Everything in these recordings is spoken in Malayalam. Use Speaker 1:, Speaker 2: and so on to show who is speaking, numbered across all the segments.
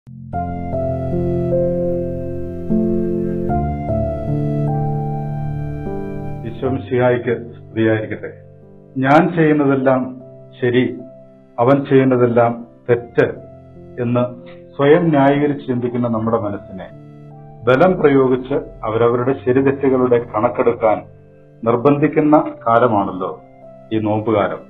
Speaker 1: ഈശോമിശിഹായിക്ക് സ്തുതിയായിരിക്കട്ടെ ഞാൻ ചെയ്യുന്നതെല്ലാം ശരി അവൻ ചെയ്യുന്നതെല്ലാം തെറ്റ് എന്ന് സ്വയം ന്യായീകരിച്ച് ചിന്തിക്കുന്ന നമ്മുടെ മനസ്സിനെ ബലം പ്രയോഗിച്ച് അവരവരുടെ ശരിതെറ്റുകളുടെ കണക്കെടുക്കാൻ നിർബന്ധിക്കുന്ന കാലമാണല്ലോ ഈ നോമ്പുകാലം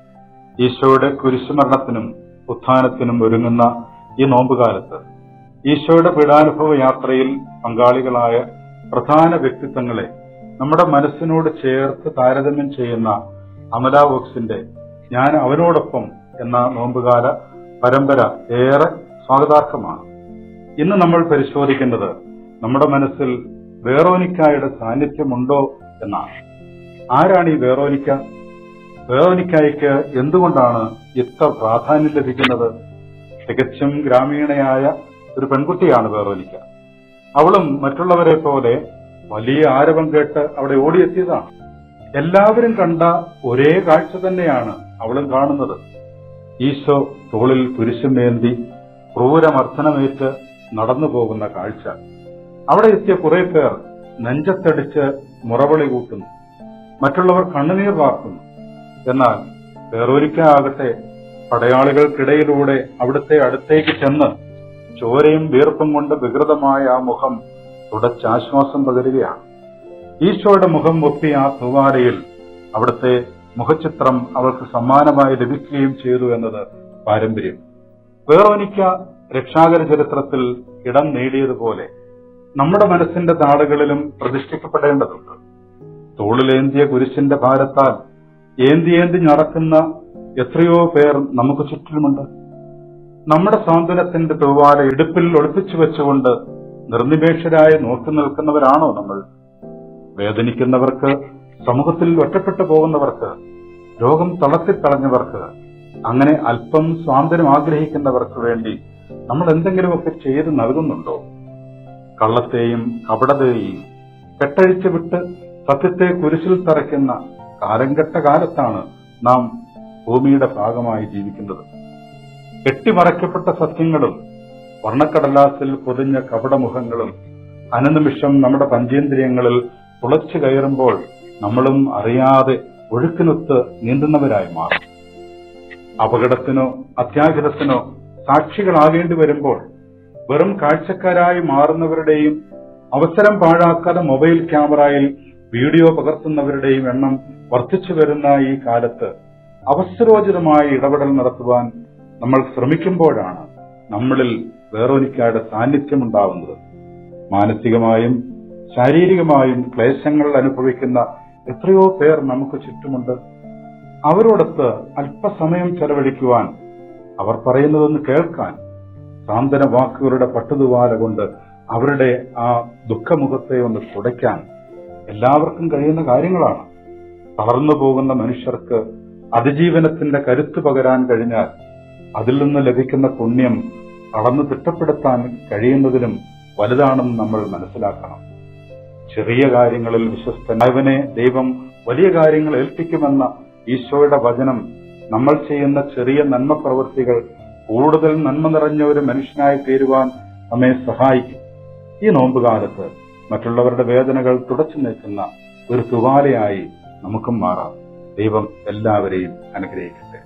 Speaker 1: ഈശോയുടെ കുരിശുമരണത്തിനും ഉത്ഥാനത്തിനും ഒരുങ്ങുന്ന ഈ നോമ്പുകാലത്ത് ഈശോയുടെ പീഡാനുഭവ യാത്രയിൽ പങ്കാളികളായ പ്രധാന വ്യക്തിത്വങ്ങളെ നമ്മുടെ മനസ്സിനോട് ചേർത്ത് താരതമ്യം ചെയ്യുന്ന അമല വോക്സിന്റെ ഞാൻ അവനോടൊപ്പം എന്ന നോമ്പുകാല പരമ്പര ഏറെ സ്വാഗതാർഹമാണ് ഇന്ന് നമ്മൾ പരിശോധിക്കുന്നത് നമ്മുടെ മനസ്സിൽ വേറോനിക്കായുടെ സാന്നിധ്യമുണ്ടോ എന്നാണ് ആരാണ് ഈ വേറോനിക്ക വേറോനിക്കായ്ക്ക് എന്തുകൊണ്ടാണ് ഇത്ര പ്രാധാന്യം ലഭിക്കുന്നത് തികച്ചും ഗ്രാമീണയായ ഒരു പെൺകുട്ടിയാണ് വേറോനിക്ക അവളും മറ്റുള്ളവരെ പോലെ വലിയ ആരവം കേട്ട് അവിടെ ഓടിയെത്തിയതാണ് എല്ലാവരും കണ്ട ഒരേ കാഴ്ച തന്നെയാണ് അവളും കാണുന്നത് ഈശോ തോളിൽ കുരിശുമേന്തി ക്രൂരമർദ്ദനമേറ്റ് നടന്നു പോകുന്ന കാഴ്ച അവിടെ എത്തിയ കുറെ പേർ നെഞ്ചത്തടിച്ച് മുറവിളി കൂട്ടുന്നു മറ്റുള്ളവർ കണ്ണുനീർ വാർക്കുന്നു എന്നാൽ വേറൊരിക്ക ആകട്ടെ പടയാളികൾക്കിടയിലൂടെ അവിടുത്തെ അടുത്തേക്ക് ചെന്ന് ചോരയും വീർപ്പും കൊണ്ട് വികൃതമായ ആ മുഖം തുടച്ചാശ്വാസം പകരുകയാണ് ഈശോയുടെ മുഖം ഒപ്പിയ ആ തൂവാലയിൽ അവിടുത്തെ മുഖചിത്രം അവൾക്ക് സമ്മാനമായി ലഭിക്കുകയും ചെയ്തു എന്നത് പാരമ്പര്യം വേറോനിക്ക രക്ഷാകര ചരിത്രത്തിൽ ഇടം നേടിയതുപോലെ നമ്മുടെ മനസ്സിന്റെ താളുകളിലും പ്രതിഷ്ഠിക്കപ്പെടേണ്ടതുണ്ട് തോളിലേന്തിയ കുരിശിന്റെ ഭാരത്താൽ ഏന്തി ഏന്തി നടക്കുന്ന എത്രയോ പേർ നമുക്ക് ചുറ്റിലുമുണ്ട് നമ്മുടെ സ്വാതന്ത്ര്യത്തിന്റെ തൂവാല ഇടുപ്പിൽ ഒളിപ്പിച്ചു വെച്ചുകൊണ്ട് നിർനിമേഷരായി നോക്കി നിൽക്കുന്നവരാണോ നമ്മൾ വേദനിക്കുന്നവർക്ക് സമൂഹത്തിൽ ഒറ്റപ്പെട്ടു പോകുന്നവർക്ക് രോഗം തളർത്തിക്കളഞ്ഞവർക്ക് അങ്ങനെ അല്പം സ്വാതന്ത്ര്യം ആഗ്രഹിക്കുന്നവർക്ക് വേണ്ടി നമ്മൾ എന്തെങ്കിലുമൊക്കെ ചെയ്ത് നൽകുന്നുണ്ടോ കള്ളത്തെയും കപടതയെയും കെട്ടഴിച്ചു വിട്ട് സത്യത്തെ കുരിശിൽ തറയ്ക്കുന്ന കാലം കെട്ട കാലത്താണ് നാം ഭൂമിയുടെ ഭാഗമായി ജീവിക്കുന്നത് കെട്ടിമറയ്ക്കപ്പെട്ട സത്യങ്ങളും വർണ്ണക്കടലാസിൽ പൊതിഞ്ഞ കപടമുഖങ്ങളും അനുനിമിഷം നമ്മുടെ പഞ്ചേന്ദ്രിയങ്ങളിൽ തുളച്ചു കയറുമ്പോൾ നമ്മളും അറിയാതെ ഒഴുക്കിനൊത്ത് നീന്തുന്നവരായി മാറും അപകടത്തിനോ അത്യാഹിതത്തിനോ സാക്ഷികളാകേണ്ടി വരുമ്പോൾ വെറും കാഴ്ചക്കാരായി മാറുന്നവരുടെയും അവസരം പാഴാക്കാതെ മൊബൈൽ ക്യാമറയിൽ വീഡിയോ പകർത്തുന്നവരുടെയും എണ്ണം വർദ്ധിച്ചു വരുന്ന ഈ കാലത്ത് അവസരോചിതമായ ഇടപെടൽ നടത്തുവാൻ നമ്മൾ ശ്രമിക്കുമ്പോഴാണ് നമ്മളിൽ വേറൊനിക്കായുടെ സാന്നിധ്യം ഉണ്ടാവുന്നത് മാനസികമായും ശാരീരികമായും ക്ലേശങ്ങൾ അനുഭവിക്കുന്ന എത്രയോ പേർ നമുക്ക് ചുറ്റുമുണ്ട് അവരോടൊത്ത് അല്പസമയം ചെലവഴിക്കുവാൻ അവർ പറയുന്നതൊന്ന് കേൾക്കാൻ സാന്ത്വന വാക്കുകളുടെ പട്ടുതുവാല കൊണ്ട് അവരുടെ ആ ദുഃഖമുഖത്തെ ഒന്ന് തുടയ്ക്കാൻ എല്ലാവർക്കും കഴിയുന്ന കാര്യങ്ങളാണ് തളർന്നു പോകുന്ന മനുഷ്യർക്ക് അതിജീവനത്തിന്റെ കരുത്ത് പകരാൻ കഴിഞ്ഞാൽ അതിൽ നിന്ന് ലഭിക്കുന്ന പുണ്യം അളന്നു തിട്ടപ്പെടുത്താൻ കഴിയുന്നതിലും വലുതാണെന്ന് നമ്മൾ മനസ്സിലാക്കണം ചെറിയ കാര്യങ്ങളിൽ വിശ്വസ്തനായവനെ ദൈവം വലിയ കാര്യങ്ങൾ ഏൽപ്പിക്കുമെന്ന ഈശോയുടെ വചനം നമ്മൾ ചെയ്യുന്ന ചെറിയ നന്മ പ്രവൃത്തികൾ കൂടുതൽ നന്മ നിറഞ്ഞ ഒരു മനുഷ്യനായി തീരുവാൻ നമ്മെ സഹായിക്കും ഈ നോമ്പുകാലത്ത് മറ്റുള്ളവരുടെ വേദനകൾ തുടച്ചു നിൽക്കുന്ന ഒരു തുവാലയായി നമുക്കും മാറാം ദൈവം എല്ലാവരെയും അനുഗ്രഹിക്കട്ടെ